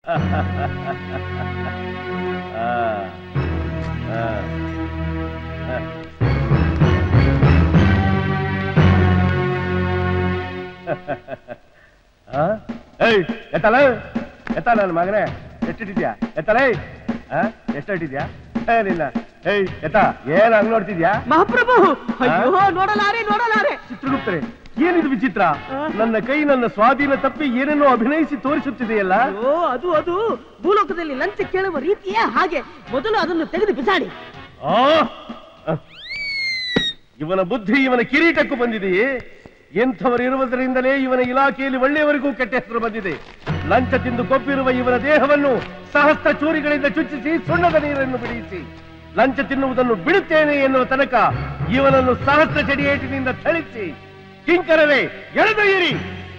ಆ, ಆ, ಆ. ಆ? ಏಯ್ ಎತ್ತಲ ಎತ್ತ ನನ್ನ ಮಗನೇ ಎಷ್ಟಿಟ್ಟಿದ್ಯಾ ಎತ್ತಲೇ ಎಷ್ಟಿಟ್ಟಿದ್ಯಾ ಏನಿಲ್ಲ ಏಯ್ ಎತ್ತ ಏನ್ ಹಂಗ್ ನೋಡ್ತಿದ್ಯಾ ಮಹಾಪ್ರಭು ಅಯ್ಯೋ ನೋಡಲಾರೆ ನೋಡಲಾರೆ ಚಿತ್ರಗುಪ್ತರೆ ಏನಿದು ವಿಚಿತ್ರ ನನ್ನ ಕೈ ನನ್ನ ಸ್ವಾಧೀನ ತಪ್ಪಿ ಏನನ್ನೋ ಅಭಿನಯಿಸಿ ತೋರಿಸುತ್ತಿದೆಯಲ್ಲ ಅಯ್ಯೋ ಅದು ಅದು ಭೂಲೋಕದಲ್ಲಿ ಲಂಚ ಕೇಳುವ ರೀತಿಯೇ ಹಾಗೆ ಮೊದಲು ಅದನ್ನು ತೆಗೆದು ಬಿಸಾಡಿ ಆ! ಇವನ ಬುದ್ಧಿ ಇವನ ಕಿರೀಟಕ್ಕೂ ಬಂದಿದೆಯೇ ಎಂಥವರಿರುವುದರಿಂದಲೇ ಇವನ ಇಲಾಖೆಯಲ್ಲಿ ಒಳ್ಳೆಯವರಿಗೂ ಕೆಟ್ಟ ಹೆಸರು ಬಂದಿದೆ ಲಂಚ ತಿಂದು ಕೊಬ್ಬಿರುವ ಇವನ ದೇಹವನ್ನು ಸಹಸ್ರ ಚೂರಿಗಳಿಂದ ಚುಚ್ಚಿಸಿ ಸುಣ್ಣದ ನೀರನ್ನು ಬಿಡಿಸಿ ಲಂಚ ತಿನ್ನುವುದನ್ನು ಬಿಡುತ್ತೇನೆ ಎನ್ನುವ ತನಕ ಇವನನ್ನು ಸಹಸ್ರ ಚಡಿಯೇಟಿನಿಂದ ಥಳಿಸಿ ಕಿಂಕರವೇ ಎಳೆದೊಯ್ಯಿರಿ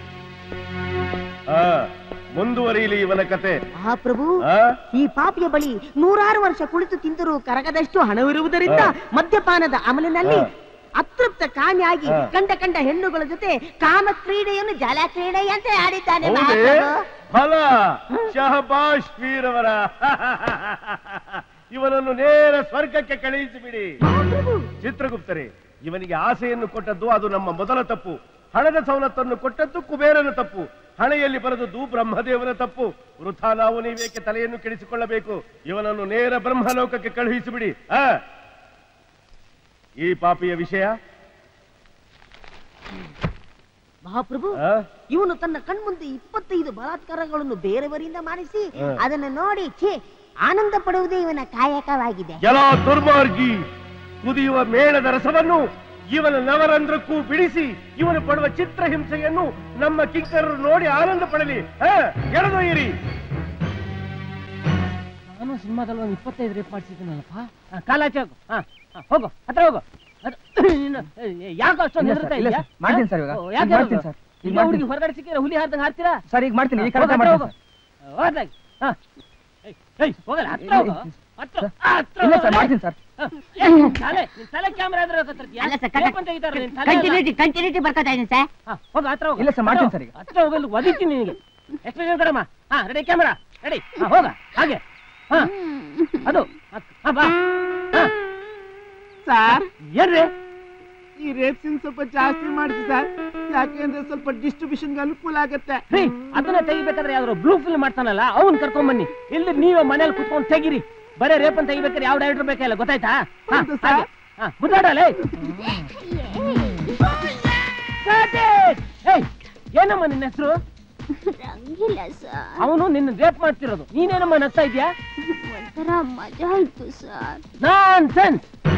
ಆ, ಮುಂದುವರಿಯಲಿ ಇವನ ಕತೆ ಮಹಾಪ್ರಭು ಆ? ಈ ಪಾಪಿಯ ಬಳಿ ನೂರಾರು ವರ್ಷ ಕುಳಿತು ತಿಂದರೂ ಕರಗದಷ್ಟು ಹಣವಿರುವುದರಿಂದ ಆ. ಮದ್ಯಪಾನದ ಅಮಲಿನಲ್ಲಿ ಆ. ಅತೃಪ್ತ ಕಾಮಿಯಾಗಿ ಆ. ಕಂಡ ಕಂಡ ಹೆಣ್ಣುಗಳ ಜೊತೆ ಕಾಮ ಕ್ರೀಡೆಯನ್ನು ಜಲ ಕ್ರೀಡೆಯಂತೆ ಆಡಿದ್ದಾನೆ ಹೌದೇ ಮಹಾಪ್ರಭು ಫಲ ಶಹಬಾಷ್ ವೀರವರ ಇವನನ್ನು ನೇರ ಸ್ವರ್ಗಕ್ಕೆ ಕಳುಹಿಸಿಬಿಡಿ ಮಹಾಪ್ರಭು ಚಿತ್ರಗುಪ್ತರೆ ಇವನಿಗೆ ಆಸೆಯನ್ನು ಕೊಟ್ಟದ್ದು ಅದು ನಮ್ಮ ಮೊದಲ ತಪ್ಪು ಹಣದ ಸವಲತ್ತನ್ನು ಕೊಟ್ಟದ್ದು ಕುಬೇರನ ತಪ್ಪು ಹಣೆಯಲ್ಲಿ ಬರೆದದ್ದು ಬ್ರಹ್ಮದೇವನ ತಪ್ಪು ವೃಥಾ ನಾವು ನೀವೇಕೆ ತಲೆಯನ್ನು ಕೆಡಿಸಿಕೊಳ್ಳಬೇಕು ಇವನನ್ನು ನೇರ ಬ್ರಹ್ಮಲೋಕಕ್ಕೆ ಕಳುಹಿಸಿಬಿಡಿ ಆ ಈ ಪಾಪಿಯ ವಿಷಯ ಮಹಾಪ್ರಭು ಆ? ಇವನು ತನ್ನ ಕಣ್ಮುಂದೆ ಇಪ್ಪತ್ತೈದು ಬಲಾತ್ಕಾರಗಳನ್ನು ಬೇರೆಯವರಿಂದ ಮಾಡಿಸಿ ಆ. ಅದನ್ನು ನೋಡಿ ಛೇ ಆನಂದ ಪಡುವುದೇ ಇವನ ಕಾಯಕವಾಗಿದೆ ಎಲ ದುರ್ಮಾರ್ಗಿ ಕುದಿಯುವ ಮೇಳದ ರಸವನ್ನು ಇವನ ನವರಂಧ್ರಕ್ಕೂ ಬಿಡಿಸಿ ಇವನು ಪಡುವ ಚಿತ್ರಹಿಂಸೆಯನ್ನು ನಮ್ಮ ಕಿಂಕರರು ನೋಡಿ ಆನಂದ ಪಡಲಿ ಆ, ಎಳೆದೊಯ್ಯಿರಿ ನಾನು ಸಿನಿಮಾದಲ್ಲಿ ಒಂದು ಇಪ್ಪತ್ತೈದು ರೇಪ್ ಮಾಡಿಸಿದ್ದೀನಲ್ಲಪ್ಪ ಕಾಲಾಚೆ ಹೋಗು ಹಾ ಹಾ, ಹೋಗು ಹತ್ರ ಹೋಗು ಅದು ನೀನು, ಏ, ಯಾಕೆ ಅಷ್ಟೊಂದು ಇಲ್ಲ ಹೆದರ್ತಾ ಸರ್, ಇಲ್ಲ ಇದೀಯಾ? ಸರ್, ಮಾಡ್ತೀನಿ ಹಾ? ಸರ್ ಇವಾಗ. ಓ, ಈಗ ಯಾಕೆ ಮಾಡ್ತೀನಿ ಹೆದರೋದು? ಸರ್, ಈಗ ಈಗ ಮಾಡ್ತೀನಿ. ಹುಡುಗಿ ಹೊರಗಡೆ ಸಿಕ್ಕಿದ್ರೆ ಹುಲಿ ಹಾರ್ದಂಗೆ ಹಾರ್ತೀರಾ ಸರ್ ಈಗ ಮಾಡ್ತೀನಿ ಈ ಹೋಗು, ಕರೆಕ್ಟ್ ಹತ್ರ ಮಾಡ್ತೀನಿ ಹೋಗು. ಹೋದಾಗಿ ಹಾ ಏಯ್, ಏಯ್, ಹೋಗಲ್ಲ ಹತ್ರ ಹೋಗು ಹತ್ರ ಸರ್. ಆ, ಹತ್ರ ಇಲ್ಲ ಹೋಗು. ಸರ್ ಮಾಡ್ತೀನಿ ಸರ್ ಹಾ, ಏ, ನಿನ್ ತಲೆ ನಿನ್ ತಲೆ ಕ್ಯಾಮ್ರಾ ಎದುರು ಕತ್ತರ್ತೀಯಾ? ಅಲ್ಲ ಸರ್, ರೇಪ್ ಅಂತ ತೆಗಿತಾರೆ ನಿನ್ ತಲೆ ಅಲ್ಲ. ಕಂಟಿನ್ಯೂಟಿ ಕಂಟಿನ್ಯೂಟಿ ಬರ್ಕೊತಾ ಇದ್ದೀನಿ ಸರ್ ಹಾ, ಹೋಗು ಹತ್ರ ಹೋಗು ಇಲ್ಲ ಸರ್, ಮಾಡ್ತೀನಿ ಸರ್ ಈಗ. ಹತ್ರ ಹೋಗಲು ಒದಿತೀನಿ ನಿನಗೆ ಎಕ್ಸ್ಪ್ರೆಷನ್ ಕಡಮ್ಮ ಹಾ ರೆಡಿ ಕ್ಯಾಮ್ರಾ ರೆಡಿ ಹಾ ಹೋಗ ಹಾಗೆ ಹಾ ಅದು ಹಾ, ಹಾ ಬಾ ಹಾ ಸರ್ ಏನ್ರಿ ಈ ರೇಪ್ ಸೀನ್ ಸ್ವಲ್ಪ ಜಾಸ್ತಿ ಮಾಡಿಸಿ ಸರ್ ಯಾಕೆಂದ್ರೆ ಸ್ವಲ್ಪ ಡಿಸ್ಟ್ರಿಬ್ಯೂಷನ್ ಅನುಕೂಲ ಆಗತ್ತೆ ರೀ ಅದನ್ನ ತೆಗಿಬೇಕಾದ್ರೆ ಯಾವ್ದಾರು ಬ್ಲೂ ಫಿಲ್ಮ್ ಮಾಡ್ತಾನಲ್ಲ ಅವ್ನ್ ಕರ್ಕೊಂಡ್ ಬನ್ನಿ ಇಲ್ಲಿ ನೀವೇ ಮನೇಲಿ ಕುತ್ಕೊಂಡು ತೆಗಿರಿ ಬರೇ ರೇಪ್ ಅಂತ ತೆಗಿಬೇಕಾದ್ರೆ ಯಾವ ಡೈರೆಕ್ಟರ್ ಬೇಕಲ್ಲ ಗೊತ್ತಾಯ್ತಾ ಹಾ, ಹೌದು ಸರ್. ಹಾಗೆ. ಹಾ ಮುದ್ದಾಡಲ್ಲ ಏಯ್ ಏನಮ್ಮ ನಿನ್ನ ಹೆಸರು ರಂಗಿಲ್ಲ ಸರ್ ಅವನು ನಿನ್ನ ರೇಪ್ ಮಾಡ್ತಿರೋದು ನೀನೇನಮ್ಮ ನಗ್ತಾ ಇದ್ಯಾ ಒಂಥರ ಮಜಾ ಆಯ್ತು ಸರ್ ನಾನ್ ಸೆನ್ಸ್